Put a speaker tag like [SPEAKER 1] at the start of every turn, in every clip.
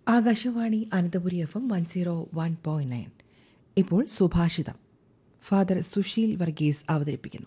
[SPEAKER 1] Akashvani Ananthapuri F M one zero one point nine ഇപ്പോൾ സുഭാഷിതം father Sushil Varghese അവതരിപ്പിക്കുന്നു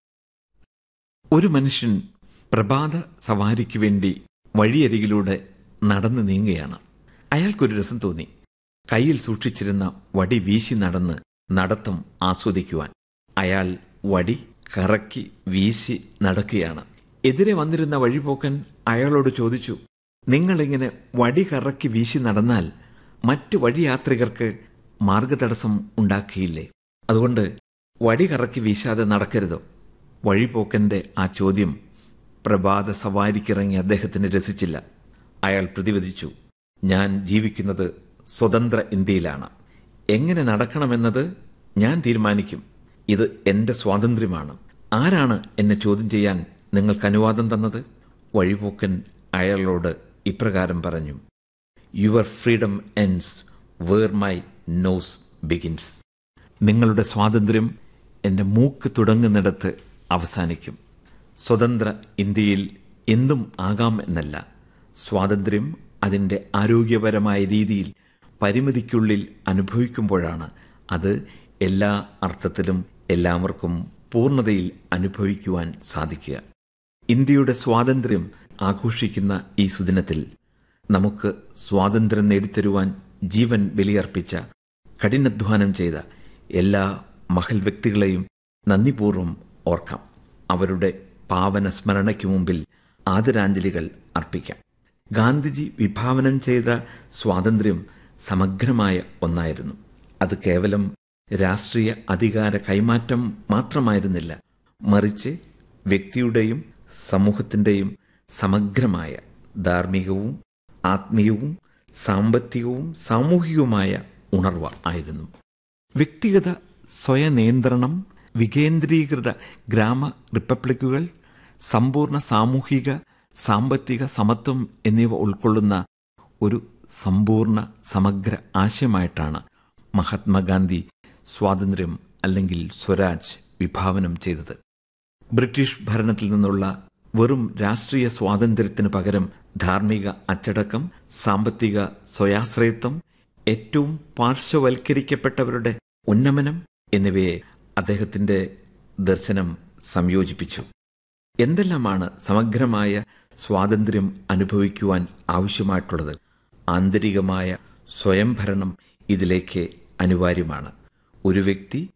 [SPEAKER 2] ഒരു മനുഷ്യൻ പ്രഭാത സവാരിക്ക് വേണ്ടി വഴിയരികിലൂടെ നടന്നു നീങ്ങുകയാണ് അയാൾക്കൊരു രസം തോന്നി കയ്യിൽ സൂക്ഷിച്ചിരുന്ന വടി വീശി നടന്ന് നടത്തം ആസ്വദിക്കുവാൻ അയാൾ വടി കറക്കി വീശി നടക്കുകയാണ് എതിരെ വന്നിരുന്ന വഴിപോക്കൻ അയാളോട് ചോദിച്ചു നിങ്ങളിങ്ങനെ വടി കറക്കി വീശി നടന്നാൽ മറ്റു വഴിയാത്രികർക്ക് മാർഗതടസ്സം ഉണ്ടാക്കിയില്ലേ അതുകൊണ്ട് വടി കറക്കി വീശാതെ നടക്കരുതോ വഴിപോക്കന്റെ ആ ചോദ്യം പ്രഭാത സവാരിക്കിറങ്ങി അദ്ദേഹത്തിന് രസിച്ചില്ല അയാൾ പ്രതിവദിച്ചു ഞാൻ ജീവിക്കുന്നത് സ്വതന്ത്ര ഇന്ത്യയിലാണ് എങ്ങനെ നടക്കണമെന്നത് ഞാൻ തീരുമാനിക്കും ഇത് എന്റെ സ്വാതന്ത്ര്യമാണ് ആരാണ് എന്നെ ചോദ്യം ചെയ്യാൻ നിങ്ങൾക്ക് അനുവാദം തന്നത് വഴിപോക്കൻ അയാളോട് ഇപ്രകാരം പറഞ്ഞു your freedom ends where my nose begins നിങ്ങളുടെ സ്വാതന്ത്ര്യം എന്റെ മൂക്ക് തുടങ്ങുന്നിടത്ത് അവസാനിക്കും സ്വതന്ത്ര ഇന്ത്യയിൽ എന്തും ആകാം എന്നല്ല സ്വാതന്ത്ര്യം അതിന്റെ ആരോഗ്യപരമായ രീതിയിൽ പരിമിതിക്കുള്ളിൽ അനുഭവിക്കുമ്പോഴാണ് അത് എല്ലാ അർത്ഥത്തിലും എല്ലാവർക്കും പൂർണ്ണതയിൽ അനുഭവിക്കുവാൻ സാധിക്കുക ഇന്ത്യയുടെ സ്വാതന്ത്ര്യം ആഘോഷിക്കുന്ന ഈ സുദിനത്തിൽ നമുക്ക് സ്വാതന്ത്ര്യം നേടിത്തരുവാൻ ജീവൻ ബലിയർപ്പിച്ച കഠിനാധ്വാനം ചെയ്ത എല്ലാ മഹൽ വ്യക്തികളെയും നന്ദിപൂർവ്വം ഓർക്കാം അവരുടെ പാവന സ്മരണയ്ക്കു മുമ്പിൽ ആദരാഞ്ജലികൾ അർപ്പിക്കാം ഗാന്ധിജി വിഭാവനം ചെയ്ത സ്വാതന്ത്ര്യം സമഗ്രമായ ഒന്നായിരുന്നു അത് കേവലം രാഷ്ട്രീയ അധികാര കൈമാറ്റം മാത്രമായിരുന്നില്ല മറിച്ച് വ്യക്തിയുടെയും സമൂഹത്തിന്റെയും സമഗ്രമായ ധാർമ്മികവും ആത്മീയവും സാമ്പത്തികവും സാമൂഹികവുമായ ഉണർവ് ആയിരുന്നു വ്യക്തിഗത സ്വയനിയന്ത്രണം വികേന്ദ്രീകൃത ഗ്രാമ റിപ്പബ്ലിക്കുകൾ സമ്പൂർണ്ണ സാമൂഹിക സാമ്പത്തിക സമത്വം എന്നിവ ഉൾക്കൊള്ളുന്ന ഒരു സമ്പൂർണ്ണ സമഗ്ര ആശയമായിട്ടാണ് മഹാത്മാഗാന്ധി സ്വാതന്ത്ര്യം അല്ലെങ്കിൽ സ്വരാജ് വിഭാവനം ചെയ്തത് ബ്രിട്ടീഷ് ഭരണത്തിൽ നിന്നുള്ള വെറും രാഷ്ട്രീയ സ്വാതന്ത്ര്യത്തിന് പകരം ധാർമ്മിക അച്ചടക്കം സാമ്പത്തിക സ്വയാശ്രയത്വം ഏറ്റവും പാർശ്വവൽക്കരിക്കപ്പെട്ടവരുടെ ഉന്നമനം എന്നിവയെ അദ്ദേഹത്തിന്റെ ദർശനം സംയോജിപ്പിച്ചു എന്തെല്ലാമാണ് സമഗ്രമായ സ്വാതന്ത്ര്യം അനുഭവിക്കുവാൻ ആവശ്യമായിട്ടുള്ളത് ആന്തരികമായ സ്വയംഭരണം ഇതിലേക്ക് അനിവാര്യമാണ് ഒരു വ്യക്തി